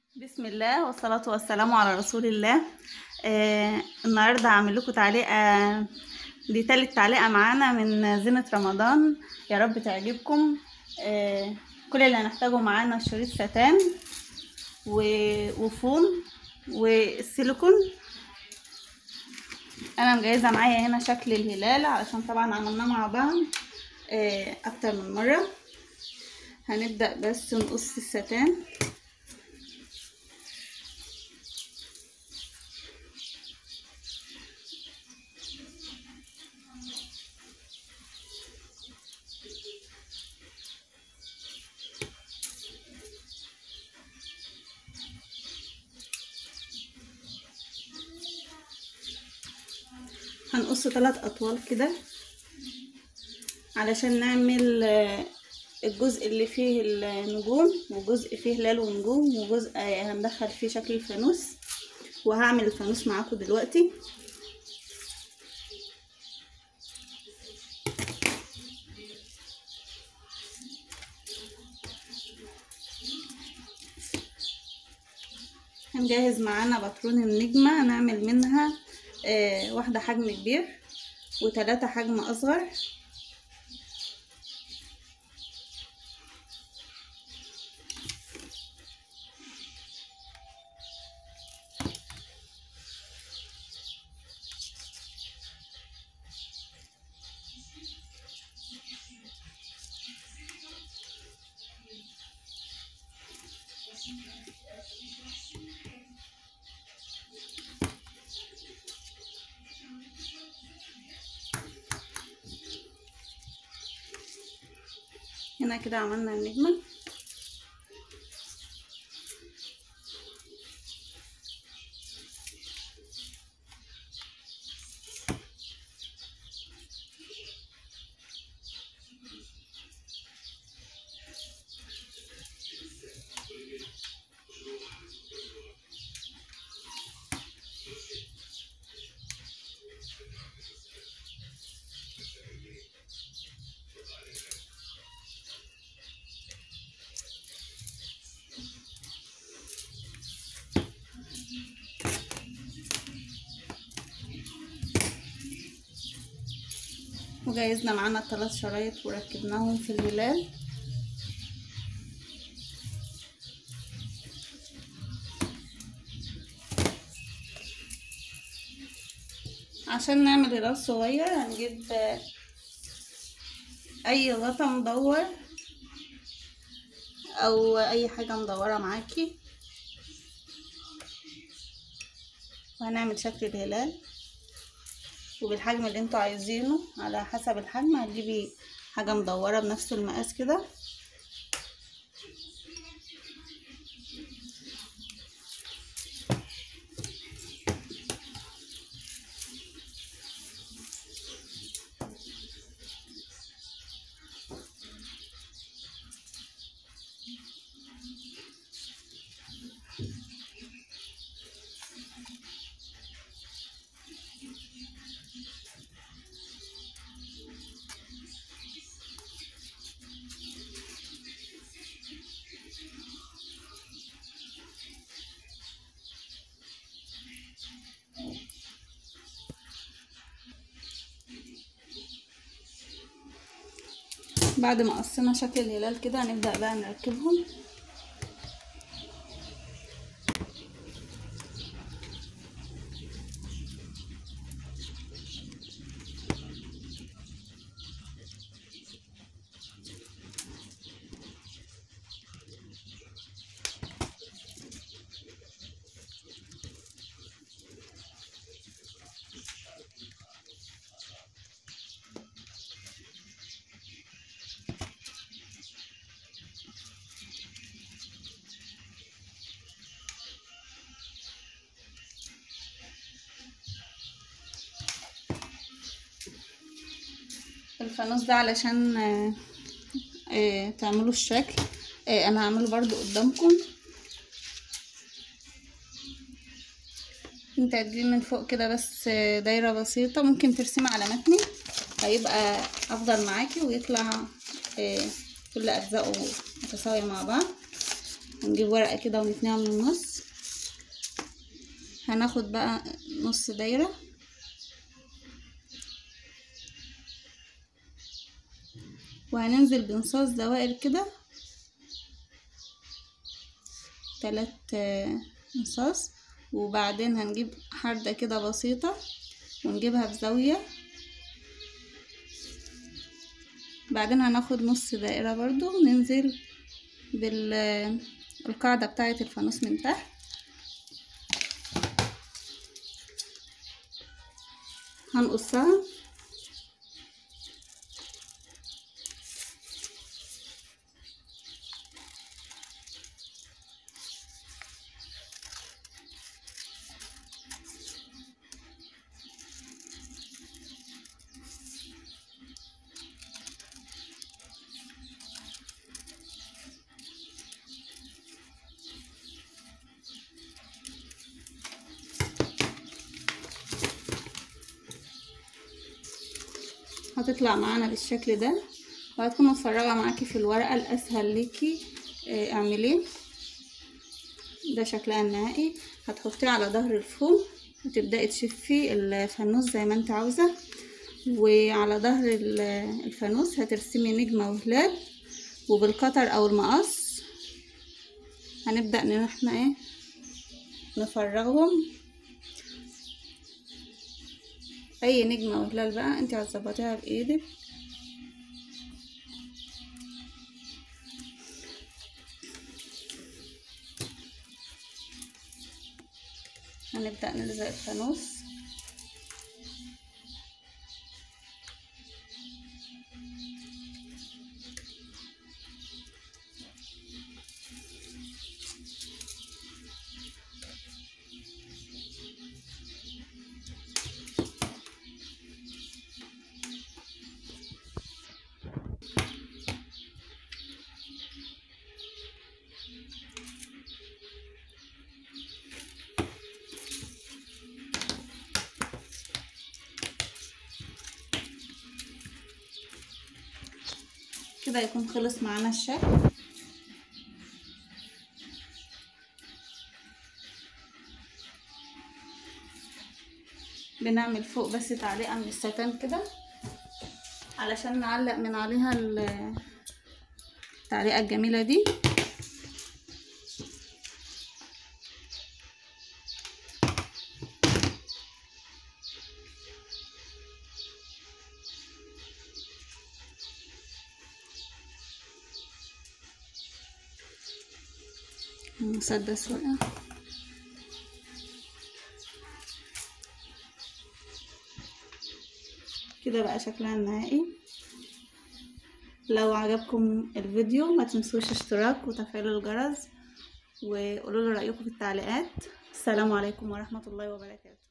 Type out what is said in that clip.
بسم الله والصلاة والسلام على رسول الله آه النهاردة هعمل لكم تعليقة دي تالت تعليقة معانا من زينة رمضان يا رب تعجبكم آه كل اللي هنحتاجه معانا شريط ستان و- وفوم والسيليكون انا مجهزة معايا هنا شكل الهلال علشان طبعا عملناه مع بعض آه اكتر من مرة هنبدأ بس نقص الستان هنقص ثلاث اطوال كده علشان نعمل آه، الجزء اللي فيه النجوم وجزء فيه هلال ونجوم وجزء آه، هندخل فيه شكل الفانوس وهعمل الفانوس معاكم دلوقتي هنجهز معانا باترون النجمة هنعمل منها آه، واحدة حجم كبير وتلاتة حجم أصغر هنا كده عملنا النجمة وجهزنا معانا الثلاث شرايط وركبناهم في الهلال عشان نعمل هلال صغير هنجيب آه، اي غطا مدور او اي حاجة مدورة معاكي وهنعمل شكل الهلال وبالحجم اللي انتوا عايزينه على حسب الحجم هتجيبي حاجة مدورة بنفس المقاس كده بعد ما قصينا شكل الهلال كده هنبدأ بقى نركبهم الفانوس ده علشان آه، آه، تعملوا الشكل آه، انا هعمله برضو قدامكم انت هتجيبي من فوق كده بس آه، دايرة بسيطة ممكن ترسمي على متني هيبقى افضل معاكي ويطلع آه، كل اجزائه متساوية مع بعض ونجيب ورقة كده ونتنيها من النص هناخد بقى نص دايرة وهننزل بنصاص دوائر كده تلات نصاص وبعدين هنجيب حردة كده بسيطة ونجيبها في زاوية بعدين هناخد نص دائرة برضو وننزل بالقاعدة بتاعة الفانوس من تحت هنقصها هتطلع معانا بالشكل ده وهتكون متفرجة معاكي في الورقة الأسهل ليكي اه اعمليه ده شكلها النهائي هتحطيه على ظهر الفوم وتبدأي تشفي الفانوس زي ما انت عاوزة وعلى ظهر الفانوس هترسمي نجمة وهلال وبالقطر او المقص هنبدأ ان احنا ايه نفرغهم اي نجمة وهلال بقى انت هتظبطيها بايدك هنبدأ نلزق الفانوس كده يكون خلص معانا الشكل بنعمل فوق بس تعليقه من الستان كده علشان نعلق من عليها التعليقه الجميله دي مسدس وقع كده بقى شكلها النهائي لو عجبكم الفيديو ما تنسوش اشتراك وتفعيل الجرس وقولوا لي رأيكم في التعليقات السلام عليكم ورحمة الله وبركاته